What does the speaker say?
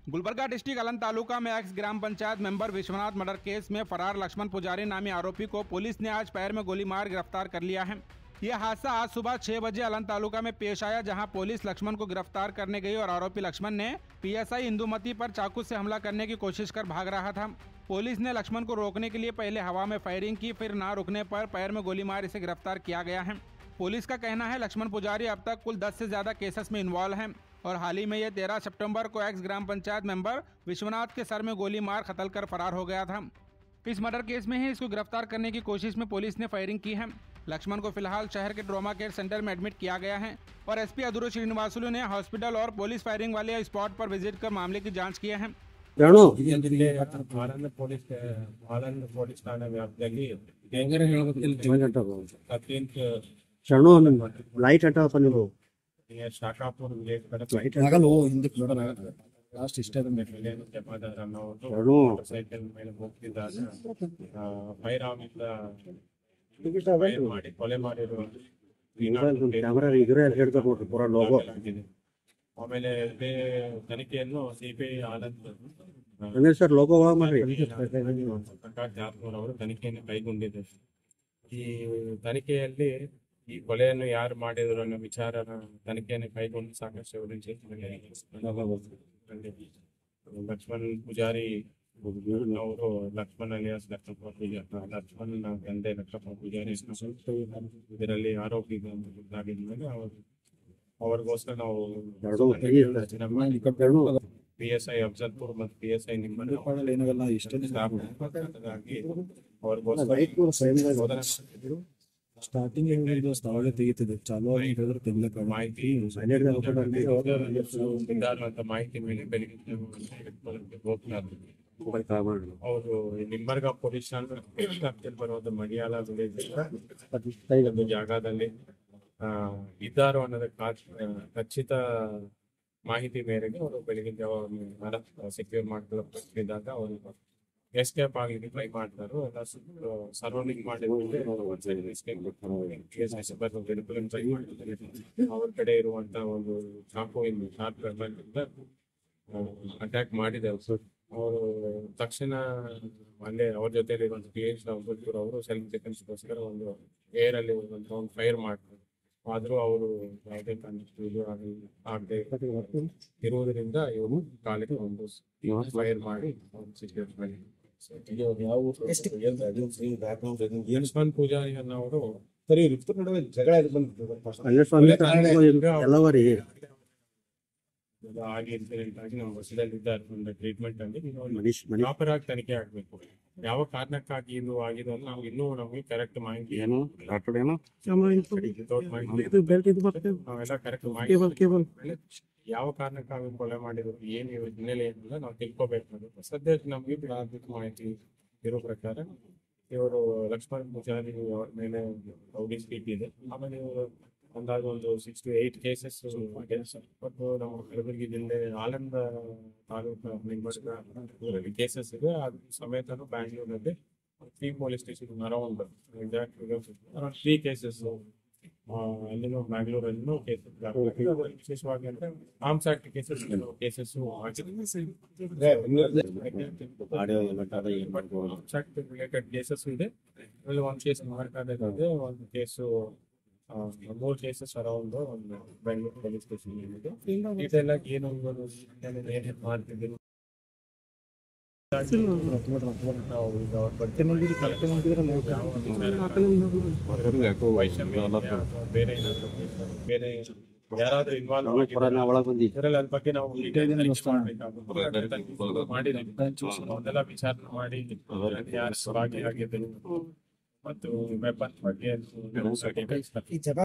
Gulbarga district Aland taluka में ex ग्राम panchayat member Vishwanath murder case में फरार लक्ष्मण पुजारी नामी आरोपी को पुलिस ने आज पैर में गोली मार गिरफ्तार कर लिया है यह हादसा आज सुबह छह बजे अलंग तालुका में पेश आया जहां पुलिस लक्ष्मण को गिरफ्तार करने गई और आरोपी लक्ष्मण ने पीएसआई इंदुमती पर चाकू से हमला करने की कोशिश कर भाग रहा था पुलिस ने लक्ष्मण को रोकने के लिए पहले हवा में फायरिंग की फिर ना रुकने पर पैर में गोली मार इसे गिरफ्तार किया गया है पुलिस का कहना है लक्ष्मण पुजारी अब तक कुल 10 से ज्यादा केसेस में इन्वॉल्व हैं और हाल ही में ये 13 सितंबर को एक्स ग्राम पंचायत मेंबर विश्वनाथ के सर में गोली मार कत्ल कर फरार हो गया था इस मर्डर केस में ही इसको गिरफ्तार करने की कोशिश में पुलिस ने फायरिंग की है लक्ष्मण को फिलहाल शहर के ट्रोमा केयर सेंटर में एडमिट किया गया है और एसपी अदुरु श्रीनिवासुलु ने हॉस्पिटल और पुलिस फायरिंग वाले स्पॉट पर विजिट कर मामले की जांच की है ರಣು ಜಿಲ್ಲೆ ಆನಂದ ಪೊಲೀಸ್ ಆನಂದ ಪೊಲೀಸ್ ಠಾಣಾ ವ್ಯಾಪ್ತಿಯಲ್ಲಿ ಹೆಂಗರ ಹದಿನೆಂಟು ಶರಣು ಲೈಟ್ ಅಟ್ಟ ನೀವು ನಿಯರ್ ಶಾಖಾಪುರ್ ವಿಲೇಜ್ ಕಡೆ ಆಗಲ್ಲ ಹಿಂದಕ್ಕೆ ನೋಡೋಣ ಲಾಸ್ಟ್ ಇಷ್ಟೇ ವಿಲೇಜ್ ಜಮಾದಾರ್ ಅನ್ನೋರು ಶರಣು ಸೈಕಲ್ ಮೇಲೆ ಹೋಗ್ತಿದ್ದಾಗ ಫೈರ್ ಆಮಿಂದ ಫೈರ್ ಮಾಡಿ ಕೊಲೆ ಮಾಡಿರುವ ಕ್ಯಾಮ್ರಾ ಇದ್ರೆ ಹೇಳ್ತಾರೆ ನೋಡ್ರಿ ಪೂರ ಲೋಗೋ ಆಗಿದೆ. ಆಮೇಲೆ ಇದೇ ತನಿಖೆಯನ್ನು ಸಿಬಿಐ ಆನಂದ್ ಅಂದ್ರೆ ಸರ್ ಲೋಗೋ ಒಳಗೆ ಮಾಡ್ರಿ ಪ್ರಕಾಶ್ ಜಾಧವ್ ಅವರು ತನಿಖೆಯನ್ನು ಕೈಗೊಂಡಿದ್ದಾರೆ ಈ ತನಿಖೆಯಲ್ಲಿ ಈ ಕೊಲೆಯನ್ನು ಯಾರು ಮಾಡಿದ್ರು ಅನ್ನೋ ವಿಚಾರನ ತನಿಖೆಯನ್ನು ಕೈಗೊಂಡು ಸಾಕಷ್ಟು ಎವಿಡೆನ್ಸ್ ಲಕ್ಷ್ಮಣ್ ಪೂಜಾರಿ ಅವರು ಲಕ್ಷ್ಮಣ್ ಅಲಿಯಾಸ್ ಲಕ್ಷ್ಮಣ ಪೂಜಾರಿ ಲಕ್ಷ್ಮಣ್ ತಂದೆ ಲಕ್ಷ್ಮಣ ಪೂಜಾರಿ ಇದರಲ್ಲಿ ಆರೋಪಿ ಗೊತ್ತಾಗಿದ್ಮೇಲೆ ಅವರು ಅವ್ರಿಗೋಸ್ಕರ ನಾವು ಎರಡು ತೆಗಿ. ಎರಡು ಪಿ ಎಸ್ ಐ ಅಫ್ಜಲ್ಪುರ್ ಮತ್ತು ಪಿ ಎಸ್ ಐ ನಿಮ್ಮನ್ನು ಏನಾಗಲ್ಲ ಇಷ್ಟೇ ಹಾಗಾಗಿ ಅವ್ರಿಗೋಸ್ಕರ ಶೋಧನೆ ಮಾಡ್ತಿದ್ರು. ಸ್ಟಾರ್ಟಿಂಗ್ ಇದು ಸ್ಥಳವೇ ತೆಗಿತಿದೆ ಚಾಲು ಆಗಿ ಹೇಳಿದ್ರೆ ತೆಗಿಲಕ್ಕ ಮಾಹಿತಿ ಅಂತ ಮಾಹಿತಿ ಮೇಲೆ ಬೆಳಿಗ್ಗೆ ಎತ್ಕೊಳ್ಳೋಕೆ ಹೋಗ್ತಾರೆ ಅವರು ನಿಂಬರ್ಗ ಪೊಲೀಸ್ ವ್ಯಾಪ್ತಿಯಲ್ಲಿ ಬರುವಂತ ಮಡಿಯಾಲ ವಿಲೇಜ್ ಒಂದು ಜಾಗದಲ್ಲಿ ಆ, ಇದ್ದಾರೋ ಅನ್ನೋದ ಖಚಿತ ಮಾಹಿತಿ ಮೇರೆಗೆ ಅವರು ಬೆಳಿಗ್ಗೆ ಜಾವ ಸೆಕ್ಯೂರ್ ಮಾಡ್ಕೊಳ್ಳಿದಾಗ ಅವರು ಎಸ್ಕೇಪ್ ಆಗ್ಲಿಕ್ಕೆ ಟ್ರೈ ಮಾಡ್ತಾರೆ ಎಲ್ಲ ಸರ್ವಲಿಂಗ್ ಮಾಡಿದ್ರೆ ಅವ್ರ ಕಡೆ ಇರುವಂತ ಒಂದು ಚಾಕು ಇನ್ನು ಶಾರ್ಪ್ ಅಟ್ಯಾಕ್ ಮಾಡಿದೆ ಅವರು ತಕ್ಷಣ ಅಲ್ಲೇ ಅವ್ರ ಜೊತೆಲಿ ಒಂದು ಪಿ ಎಚ್ ಅಬ್ದುಲ್ಪುರ್ ಅವರು ಸೆಲ್ಫ್ ಡಿಫೆನ್ಸ್ಗೋಸ್ಕರ ಒಂದು ಏರ್ ಅಲ್ಲಿ ಒಂದು ರೌಂಡ್ ಫೈರ್ ಮಾಡ್ತಾರೆ ಆದ್ರೂ ಅವರು ಯಾವುದೇ ಕಾರಣಕ್ಕೂ ಇದು ಆಗಲಿ ಆಗದೆ ಇರುವುದರಿಂದ ಇವರು ಕಾಲಿಗೆ ಒಂದು ಫೈರ್ ಮಾಡಿ ಸಿಕ್ಯೂರ್ ಮಾಡಿ ಯಶ್ವಂತ್ ಪೂಜಾರಿ ಅನ್ನೋರು ಸರಿ ಇವ್ರ ನಡುವೆ ಜಗಳ ಎಲ್ಲಿ ಬಂತು ಅಲ್ಲೇ ಸ್ವಾಮಿ ಎಲ್ಲವರಿ ಇದು ಆಗಿ ಇನ್ಸಿಡೆಂಟ್ ಆಗಿ ನಾವು ಹೊಸದಲ್ಲಿ ಇದ್ದಾರೆ ಒಂದು ಟ್ರೀಟ್ಮೆಂಟ್ ಅಲ್ಲಿ ಮನೀಶ್ ಮನೀಶ್ ಪ್ರಾಪರ್ ಆಗಿ ತನಿಖೆ ಆಗ್ಬೇಕು ಯಾವ ಕಾರಣಕ್ಕಾಗಿ ಇದು ಆಗಿದೆ ಅಂತ ನಾವು ಇನ್ನೂ ನಮಗೆ ಕರೆಕ್ಟ್ ಮಾಹಿತಿ ಏನು ಡಾಕ್ಟರ್ ಏನು without ಮಾಹಿತಿ ಇದು ಬೆಲ್ಟ್ ಇದು ಬರ್ತದೆ ನಾವೆಲ್ಲ ಕರೆಕ್ಟ್ ಕೇಬಲ್ ಮಾಹಿತಿ ಕೇಬಲ್ ಮೇಲೆ ಯಾವ ಕಾರಣಕ್ಕಾಗಿ ಕೊಲೆ ಮಾಡಿದ್ರು ಏನು ಇವ್ರ ಹಿನ್ನೆಲೆ ಏನಿಲ್ಲ ನಾವು ತಿಳ್ಕೊಬೇಕು ಸದ್ಯಕ್ಕೆ ನಮಗೆ ಪ್ರಾಥಮಿಕ ಮಾಹಿತಿ ಇರೋ ಪ್ರಕಾರ ಇವರು ಲಕ್ಷ್ಮಣ್ ಪೂಜಾರಿ ಅವ್ರ ಮೇಲೆ ರೌಡಿ ಸ್ಪೀಟ್ ಇದೆ ಆಮೇಲೆ ಇವರು ಅಂದಾಜು ಒಂದು ಸಿಕ್ಸ್ ಟು ಏಟ್ ಕೇಸಸ್ ಮತ್ತು ನಮ್ಮ ಕಲಬುರಗಿ ಜಿಲ್ಲೆ ಆನಂದ ತಾಲೂಕು ನಿಂಬರ್ಗ ಕೇಸಸ್ ಇದೆ ಅದು ಸಮೇತ ಬ್ಯಾಂಗ್ಳೂರಲ್ಲಿ three police station around exact around three cases ಅಲ್ಲಿನೂ ಬ್ಯಾಂಗ್ಳೂರಲ್ಲಿನೂ ಕೇಸಸ್ ವಿಶೇಷವಾಗಿ ಅಂದ್ರೆ arms act cases cases related cases ಇದೆ ಅದರಲ್ಲಿ ಒಂದು ಕೇಸ್ ಇದೆ ಒಂದು ಕೇಸು ಮೂರು ಕೇಸಸ್ ಅರೌಂಡ್ ಒಂದು ಬೆಂಗಳೂರು ಪೊಲೀಸ್ ಸ್ಟೇಷನ್ ಇದೆ ಇದೆಲ್ಲ ಏನು ಏನೇನು ಮಾಡ್ತಿದ್ದೀವಿ ನಾವು ಈಗ ಅವ್ರ ಬಗ್ಗೆ ವೈಷಮ್ಯ ಅಥವಾ ಬೇರೆ ಏನಾದ್ರು ಬೇರೆ ಯಾರಾದ್ರೂ ಇನ್ವಾಲ್ವ್ ಆಗಿದ್ದಾರೆ ಒಳಗೆ ಬಂದಿ ಇದರಲ್ಲಿ ಅದ್ರ ಬಗ್ಗೆ ನಾವು detail ತನಿಖೆ ಮಾಡ್ಬೇಕಾಗುತ್ತೆ. ಮಾಡಿದ್ದೀವಿ. ಅದೆಲ್ಲ ವಿಚಾರಣೆ ಮಾಡಿ ಯಾರು ಭಾಗಿಯಾಗಿದ್ದರು ಮತ್ತು ವೆಪನ್ ಬಗ್ಗೆ